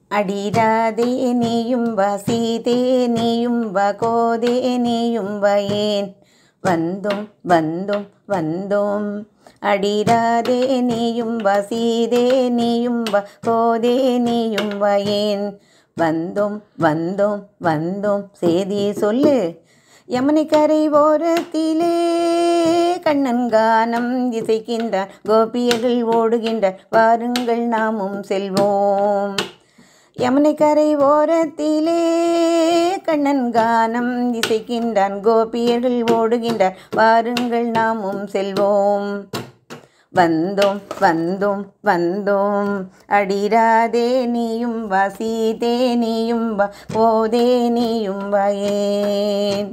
அடிராதே நீயும் வா சீதே நீயும் வா கோதே நீயும் வா ஏன் வந்தோம் வந்தோம் வந்தோம் அடிராதே நீயும் வா சீதே நீயும் வா கோதே நீயும் வா ஏன் வந்தோம் வந்தோம் வந்தோம் செய்தி சொல்லு யமுனை கரை ஓரத்திலே கண்ணன் கானம் இசைக்கின்றார் கோபியர்கள் ஓடுகின்றார் வாருங்கள் நாமும் செல்வோம் யமுனை கரை ஓரத்திலே கண்ணன் கானம் இசைக்கின்றான் கோபியர்கள் ஓடுகின்றார் வாருங்கள் நாமும் செல்வோம் வந்தோம் வந்தோம் வந்தோம் அடிராதே நீயும் வா சீதே நீயும் வா போதே நீயும் வா ஏன்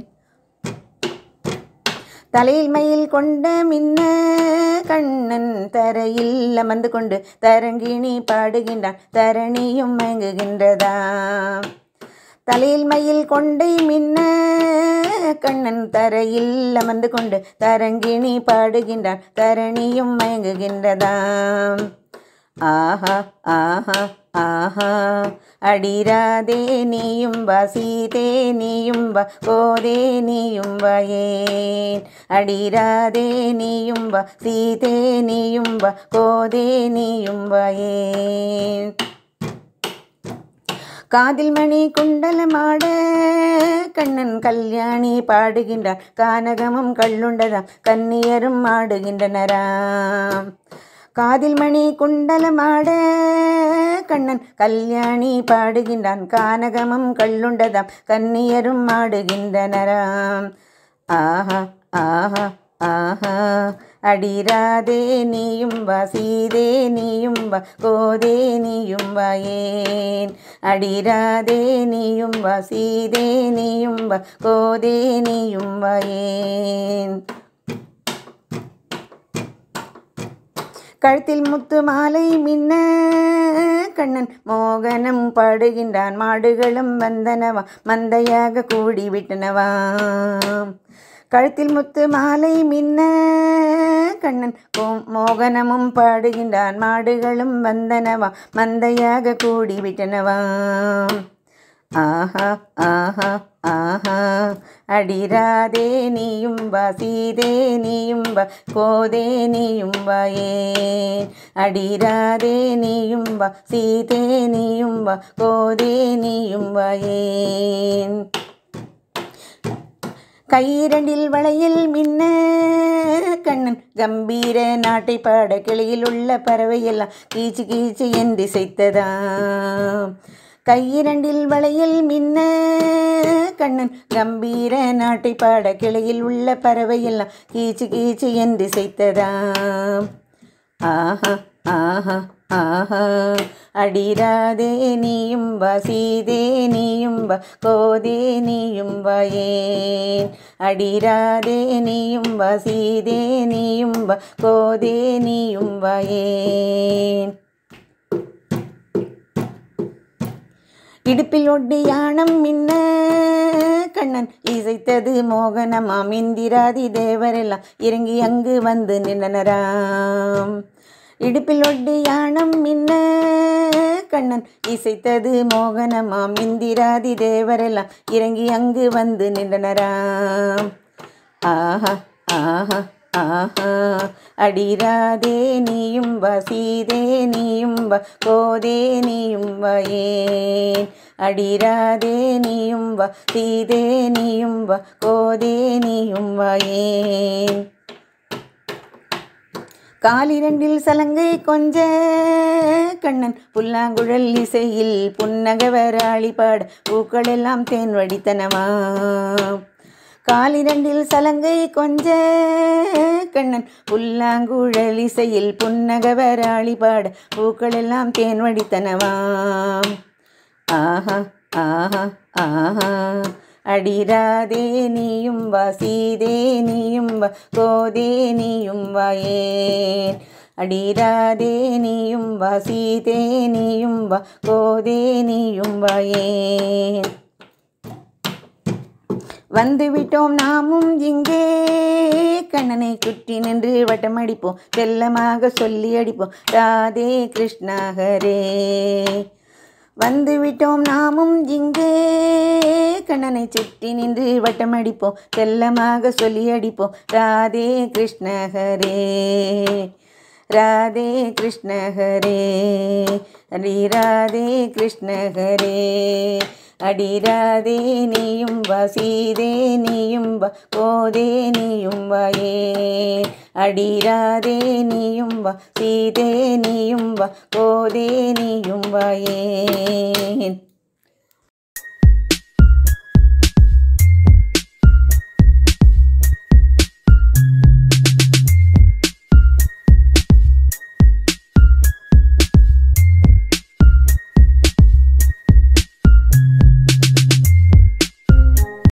தலையில் மயில் கொண்ட மின்ன கண்ணன் தரையில் அமர்ந்து கொண்டு தரங்கிணி பாடுகின்றான் தரணியும் மயங்குகின்றதாம் தலையில் மயில் கொண்டை மின்ன கண்ணன் தரையில் அமர்ந்து கொண்டு தரங்கிணி பாடுகின்றான் தரணியும் மயங்குகின்றதாம் ஆஹா ஆஹா ஆஹா அடிராதே நீயும் வா சீதே நீயும் வா போதே நீயும் வா ஏன் அடிராதே நீயும் வா சீதே நீயும் வா கோதே நீயும் வா ஏன் காதில் மணி குண்டலமாட கண்ணன் கல்யாணி பாடுகின்றார் கானகமும் கள்ளுண்டதாம் கன்னியரும் ஆடுகின்றனராம் காதில் மணி குண்டலமாட கண்ணன் கல்யாணி பாடுகின்றான் கானகமும் கள்ளுண்டதாம் கன்னியரும் ஆடுகின்றனராம் ஆஹா ஆஹா ஆஹா அடிராதே நீயும் வா சீதே நீயும் வா கோதே நீயும் வா ஏன் அடிராதே நீயும் வா சீதே நீயும் வா கோதே நீயும் வா ஏன் கழுத்தில் முத்து மாலை மின்ன கண்ணன் மோகனம் பாடுகின்றான் மாடுகளும் வந்தனவா மந்தையாக கூடிவிட்டனவா கழுத்தில் முத்து மாலை மின்ன கண்ணன் கோ- மோகனமும் பாடுகின்றான் மாடுகளும் வந்தனவா மந்தையாக கூடிவிட்டனவா ஆஹா ஆஹா ஆஹா அடிராதே நீயும் வா சீதே நீயும் வா கோதே நீயும் வா ஏன் அடிராதே நீயும் வா சீதே நீயும் வா கோதே நீயும் வா ஏன் கையிரண்டில் வளையல் மின்ன கண்ணன் கம்பீர நாட்டை பாட கிளையில் உள்ள பறவையெல்லாம் கீச்சு கீச்சு என்று இசைத்ததாம் கையிரண்டில் வளையல் மின்ன கண்ணன் கம்பீர நாட்டை பாட கிளையில் உள்ள பறவையெல்லாம் கீச்சு கீச்சு என்று இசைத்ததாம் ஆஹா ஆஹா ஆஹா அடிராதே நீயும் வா சீதே நீயும் வா கோதே நீயும் வா ஏன் அடிராதே நீயும் வா சீதே நீயும் வா கோதே நீயும் வா ஏன் இடுப்பில் ஒட்டி யானம் மின்ன கண்ணன் இசைத்தது மோகனமாம் இந்திராதி தேவரெல்லாம் இறங்கி அங்கு வந்து நின்றனராம் இடுப்பில் ஒட்டி யானம் மின்ன கண்ணன் இசைத்தது மோகனமாம் இந்திராதி தேவரெல்லாம் இறங்கி அங்கு வந்து நின்றனராம் ஆஹா ஆஹா ஆஹா அடிராதே நீயும் வா சீதே நீயும் வா கோதே நீயும் வா ஏன் அடிராதே நீயும் வா சீதே நீயும் வா கோதே நீயும் வா ஏன் காலிரண்டில் சலங்கை கொஞ்ச கண்ணன் புல்லாங்குழல் இசையில் புன்னகவராளி பாட பூக்கள் எல்லாம் தேன் வடித்தனவாம் காலிரண்டில் சலங்கை கொஞ்ச கண்ணன் புல்லாங்குழல் இசையில் புன்னகவராளி பாட பூக்கள் எல்லாம் தேன் வடித்தனவாம் ஆஹா ஆஹா ஆஹா அடிராதே நீயும் வா சீதே நீயும் வா கோதே நீயும் வா ஏன் அடிராதே நீயும் வா சீதே நீயும் வா கோதே நீயும் வா ஏன் வந்துவிட்டோம் நாமும் இங்கே கண்ணனை குட்டி நின்று வட்டமடிப்போம் செல்லமாக சொல்லி அடிப்போம் ராதே கிருஷ்ணா ஹரே வந்து விட்டோம் நாமும் இங்கே கண்ணனை சுற்றி நின்று வட்டமடிப்போம் செல்லமாக சொல்லி அடிப்போம் ராதே கிருஷ்ண ஹரே ராதே கிருஷ்ண ஹரே ஹரி ராதே கிருஷ்ண ஹரே அடி ராதே நீயும் வா சீதே நீயும் வா கோதே நீயும் வாயே அடி ராதே நீயும் வா சீதே நீயும் வா கோதே நீயும் வாயே